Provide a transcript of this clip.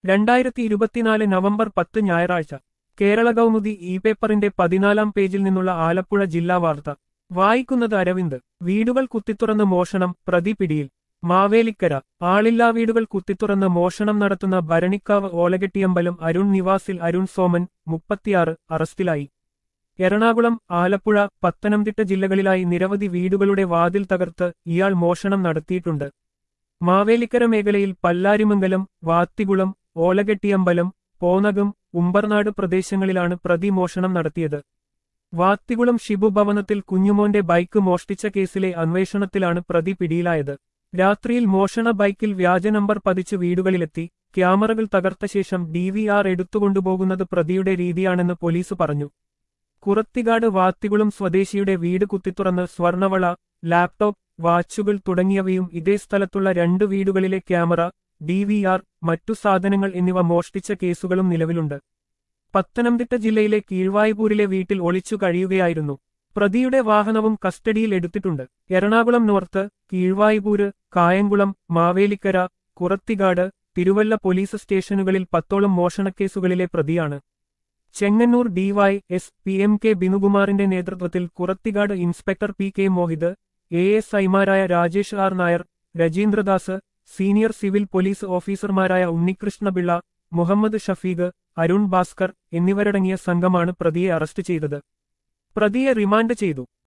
രണ്ടായിരത്തി ഇരുപത്തിനാല് നവംബർ പത്ത് ഞായറാഴ്ച കേരള കൗമുദി ഇ പേപ്പറിന്റെ പതിനാലാം പേജിൽ നിന്നുള്ള ആലപ്പുഴ ജില്ലാ വാർത്ത വായിക്കുന്നത് അരവിന്ദ് വീടുകൾ കുത്തിത്തുറന്ന് മോഷണം പ്രതി പിടിയിൽ മാവേലിക്കര ആളില്ലാ വീടുകൾ കുത്തിത്തുറന്ന് മോഷണം നടത്തുന്ന ഭരണിക്കാവ് ഓലകെട്ടിയമ്പലം അരുൺ നിവാസിൽ അരുൺ സോമൻ മുപ്പത്തിയാറ് അറസ്റ്റിലായി എറണാകുളം ആലപ്പുഴ പത്തനംതിട്ട ജില്ലകളിലായി നിരവധി വീടുകളുടെ വാതിൽ തകർത്ത് ഇയാൾ മോഷണം നടത്തിയിട്ടുണ്ട് മാവേലിക്കര മേഖലയിൽ പല്ലാരിമംഗലം വാത്തികുളം ഓലകെട്ടിയമ്പലം പോനകം ഉമ്പർനാട് പ്രദേശങ്ങളിലാണ് പ്രതി മോഷണം നടത്തിയത് വാത്തികുളം ഷിബു ഭവനത്തിൽ കുഞ്ഞുമോന്റെ ബൈക്ക് മോഷ്ടിച്ച കേസിലെ അന്വേഷണത്തിലാണ് പ്രതി പിടിയിലായത് രാത്രിയിൽ മോഷണ ബൈക്കിൽ വ്യാജ നമ്പർ പതിച്ച് വീടുകളിലെത്തി ക്യാമറകൾ തകർത്ത ശേഷം ഡി വി ആർ എടുത്തുകൊണ്ടുപോകുന്നത് പ്രതിയുടെ രീതിയാണെന്ന് പോലീസ് പറഞ്ഞു കുറത്തികാട് വാത്തികുളം സ്വദേശിയുടെ വീട് കുത്തിത്തുറന്ന് സ്വർണവള ലാപ്ടോപ്പ് വാച്ചുകൾ തുടങ്ങിയവയും ഇതേ സ്ഥലത്തുള്ള രണ്ട് വീടുകളിലെ ക്യാമറ ഡി വി ആർ മറ്റു സാധനങ്ങൾ എന്നിവ മോഷ്ടിച്ച കേസുകളും നിലവിലുണ്ട് പത്തനംതിട്ട ജില്ലയിലെ കീഴ്വായ്പൂരിലെ വീട്ടിൽ ഒളിച്ചു കഴിയുകയായിരുന്നു പ്രതിയുടെ വാഹനവും കസ്റ്റഡിയിൽ എടുത്തിട്ടുണ്ട് എറണാകുളം നോർത്ത് കീഴ്വായ്പൂര് കായംകുളം മാവേലിക്കര കുറത്തികാട് തിരുവല്ല പോലീസ് സ്റ്റേഷനുകളിൽ പത്തോളം മോഷണക്കേസുകളിലെ പ്രതിയാണ് Chengannur DY S P M K ബിനുകുമാറിന്റെ നേതൃത്വത്തിൽ Kurathikad inspector P K Mohith A S ഐമാരായ Rajesh R Nair Rajeendradas senior civil police ഓഫീസർമാരായ ഉണ്ണികൃഷ്ണപിള്ള മുഹമ്മദ് ഷഫീഖ് അരുൺ ഭാസ്കർ എന്നിവരടങ്ങിയ സംഘമാണ് പ്രതിയെ അറസ്റ്റ് ചെയ്തത് പ്രതിയെ റിമാൻഡ് ചെയ്തു